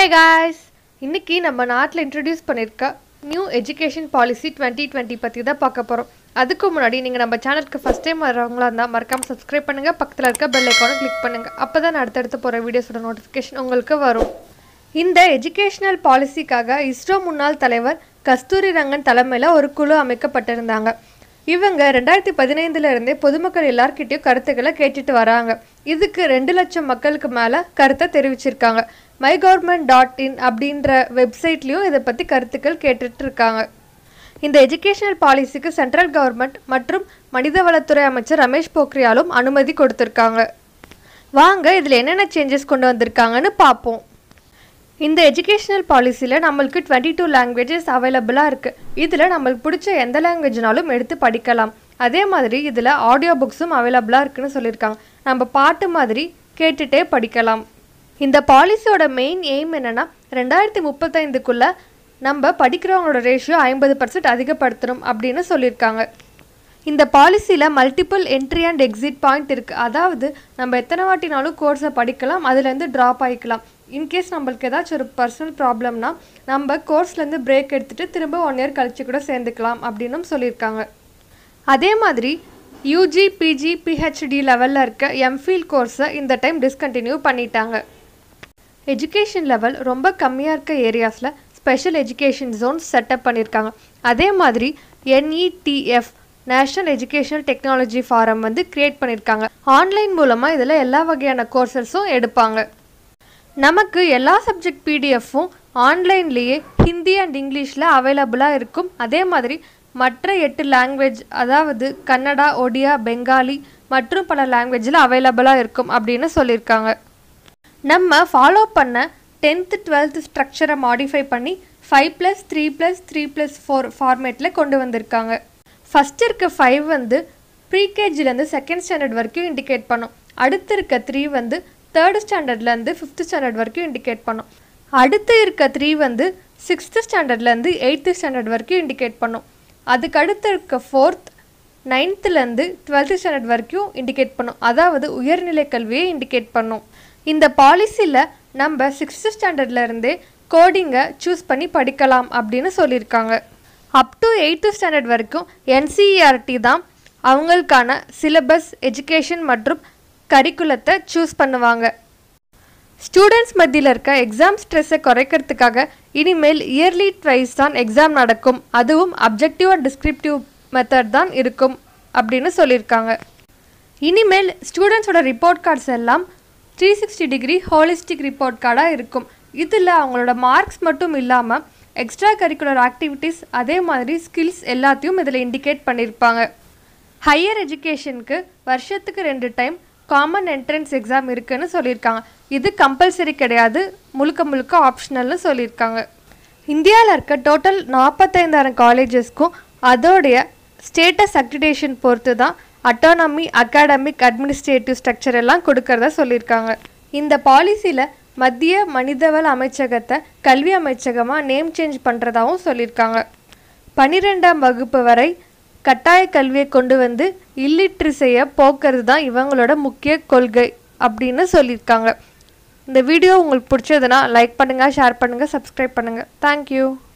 guys இன்னைக்கு நம்ம நாட்டில் இன்ட்ரடியூஸ் பண்ணியிருக்க new education policy twenty twenty பற்றி தான் பார்க்க போகிறோம் அதுக்கு முன்னாடி நீங்கள் நம்ம சேனலுக்கு ஃபஸ்ட் டைம் வரவங்களா இருந்தால் மறக்காமல் சப்ஸ்கிரைப் பண்ணுங்கள் பக்கத்தில் இருக்க பெல் ஐக்கானை கிளிக் பண்ணுங்கள் அப்போ தான் நான் அடுத்தடுத்து போகிற வீடியோஸோட நோட்டிஃபிகேஷன் உங்களுக்கு வரும் இந்த எஜுகேஷனல் பாலிசிக்காக இஸ்ரோ முன்னாள் தலைவர் கஸ்தூரி ரங்கன் தலைமையில் ஒரு குழு அமைக்கப்பட்டிருந்தாங்க இவங்க ரெண்டாயிரத்தி பதினைந்துல இருந்தே பொதுமக்கள் எல்லார்கிட்டயும் கருத்துக்களை கேட்டுட்டு வராங்க இதுக்கு ரெண்டு லட்சம் மக்களுக்கு மேல கருத்தை தெரிவிச்சிருக்காங்க மை கவர்மெண்ட் டாட் இன் அப்படின்ற வெப்சைட்லயும் இதை பத்தி கருத்துக்கள் கேட்டுட்டு இருக்காங்க இந்த எஜுகேஷனல் பாலிசிக்கு சென்ட்ரல் கவர்மெண்ட் மற்றும் மனிதவளத்துறை அமைச்சர் ரமேஷ் போக்ரியாலும் அனுமதி கொடுத்திருக்காங்க வாங்க இதில் என்னென்ன சேஞ்சஸ் கொண்டு வந்திருக்காங்கன்னு பார்ப்போம் இந்த எஜுகேஷனல் பாலிசியில் நம்மளுக்கு டுவெண்ட்டி டூ லாங்குவேஜஸ் அவைலபிளாக இருக்குது இதில் நம்மளுக்கு பிடிச்ச எந்த லாங்குவேஜ்னாலும் எடுத்து படிக்கலாம் அதே மாதிரி இதில் ஆடியோ புக்ஸும் அவைலபிளாக இருக்குன்னு சொல்லியிருக்காங்க நம்ம பாட்டு மாதிரி கேட்டுட்டே படிக்கலாம் இந்த பாலிசியோட மெயின் எய்ம் என்னென்னா ரெண்டாயிரத்தி முப்பத்தைந்துக்குள்ளே நம்ம படிக்கிறவங்களோட ரேஷியோ ஐம்பது பர்சன்ட் அதிகப்படுத்தணும் அப்படின்னு சொல்லியிருக்காங்க இந்த பாலிசியில் multiple entry and exit point இருக்குது அதாவது நம்ம எத்தனை வாட்டினாலும் கோர்ஸை படிக்கலாம் அதுலேருந்து ட்ராப் ஆகிக்கலாம் இன்கேஸ் நம்மளுக்கு ஏதாச்சும் ஒரு பர்சனல் ப்ராப்ளம்னா நம்ம கோர்ஸ்லேருந்து பிரேக் எடுத்துகிட்டு திரும்ப ஒன் இயர் கழிச்சு கூட சேர்ந்துக்கலாம் அப்படின்னும் சொல்லியிருக்காங்க அதே மாதிரி யூஜி பிஜி பிஹெச்டி லெவலில் இருக்க எம்ஃபில் கோர்ஸை இந்த டைம் டிஸ்கண்டினியூ பண்ணிட்டாங்க எஜுகேஷன் லெவல் ரொம்ப கம்மியாக இருக்க ஏரியாஸில் ஸ்பெஷல் எஜுகேஷன் ஜோன்ஸ் செட்டப் பண்ணியிருக்காங்க அதே மாதிரி N E T F national educational technology forum வந்து கிரியேட் பண்ணியிருக்காங்க ஆன்லைன் மூலமாக இதில் எல்லா வகையான கோர்சஸும் எடுப்பாங்க நமக்கு எல்லா சப்ஜெக்ட் பிடிஎஃப்பும் ஆன்லைன்லேயே ஹிந்தி அண்ட் இங்கிலீஷில் அவைலபிளாக இருக்கும் அதே மாதிரி மற்ற எட்டு லாங்குவேஜ் அதாவது கன்னடா ஒடியா பெங்காலி மற்றும் பல லாங்குவேஜில் அவைலபிளாக இருக்கும் அப்படின்னு சொல்லியிருக்காங்க நம்ம ஃபாலோ பண்ண டென்த்து டுவெல்த்து ஸ்ட்ரக்சரை மாடிஃபை பண்ணி five plus three plus three plus four ஃபார்மேட்டில் கொண்டு வந்திருக்காங்க ஃபஸ்ட் இருக்க ஃபைவ் வந்து ப்ரீகேஜிலேருந்து செகண்ட் ஸ்டாண்டர்ட் வரைக்கும் இண்டிகேட் பண்ணும் அடுத்து இருக்க த்ரீ வந்து தேர்டு ஸ்டாண்டர்ட்லேருந்து ஃபிஃப்த் ஸ்டாண்டர்ட் வரைக்கும் இண்டிகேட் பண்ணும் அடுத்து இருக்க த்ரீ வந்து சிக்ஸ்த்து ஸ்டாண்டர்ட்லேருந்து எயித்து ஸ்டாண்டர்ட் வரைக்கும் இண்டிகேட் பண்ணும் அதுக்கு அடுத்து இருக்க ஃபோர்த் நைன்த்துலேருந்து டுவெல்த்து ஸ்டாண்டர்ட் வரைக்கும் இண்டிகேட் பண்ணும் அதாவது உயர்நிலை கல்வியை இண்டிகேட் பண்ணும் இந்த பாலிசியில் நம்ம சிக்ஸ்த்து ஸ்டாண்டர்ட்லேருந்தே கோடிங்கை சூஸ் பண்ணி படிக்கலாம் அப்படின்னு சொல்லியிருக்காங்க அப் டு எயித்து ஸ்டாண்டர்ட் வரைக்கும் என்சிஇஆர்டி தான் அவங்களுக்கான சிலபஸ் எஜுகேஷன் மற்றும் கரிக்குலத்தை சூஸ் பண்ணுவாங்க ஸ்டூடெண்ட்ஸ் மத்தியில் இருக்க எக்ஸாம் ஸ்ட்ரெஸ்ஸை குறைக்கிறதுக்காக இனிமேல் இயர்லி ட்வைஸ் தான் எக்ஸாம் நடக்கும் அதுவும் அப்ஜெக்டிவ் அண்ட் டிஸ்கிரிப்டிவ் மெத்தட் தான் இருக்கும் அப்படின்னு சொல்லியிருக்காங்க இனிமேல் ஸ்டூடெண்ட்ஸோட ரிப்போர்ட் கார்ட்ஸ் எல்லாம் three sixty degree holistic report கார்டாக இருக்கும் இதில் அவங்களோட மார்க்ஸ் மட்டும் இல்லாமல் எக்ஸ்ட்ரா கரிக்குலர் ஆக்டிவிட்டீஸ் அதே மாதிரி ஸ்கில்ஸ் எல்லாத்தையும் இதில் இண்டிகேட் பண்ணியிருப்பாங்க ஹையர் எஜுகேஷனுக்கு வருஷத்துக்கு ரெண்டு டைம் காமன் என்ட்ரன்ஸ் எக்ஸாம் இருக்குன்னு சொல்லியிருக்காங்க இது கம்பல்சரி கிடையாது முழுக்க முழுக்க ஆப்ஷனல்னு சொல்லியிருக்காங்க இந்தியாவில் இருக்க டோட்டல் நாற்பத்தைந்தாயிரம் காலேஜஸ்க்கும் அதோடைய ஸ்டேட்டஸ் அக்ரிடேஷன் பொறுத்து தான் அட்டானமி அகாடமிக் அட்மினிஸ்ட்ரேட்டிவ் ஸ்ட்ரக்சர் எல்லாம் கொடுக்கறதா சொல்லியிருக்காங்க இந்த பாலிசியில் மத்திய மனிதவள அமைச்சகத்தை கல்வி அமைச்சகமாக நேம் சேஞ்ச் பண்ணுறதாகவும் சொல்லியிருக்காங்க பன்னிரெண்டாம் வகுப்பு வரை கட்டாய கல்வியை கொண்டு வந்து இல்லிட்ரஸையை போக்குறது தான் இவங்களோட முக்கிய கொள்கை அப்படின்னு சொல்லியிருக்காங்க இந்த வீடியோ உங்களுக்கு பிடிச்சதுன்னா லைக் பண்ணுங்கள் ஷேர் பண்ணுங்கள் சப்ஸ்கிரைப் பண்ணுங்கள் தேங்க்யூ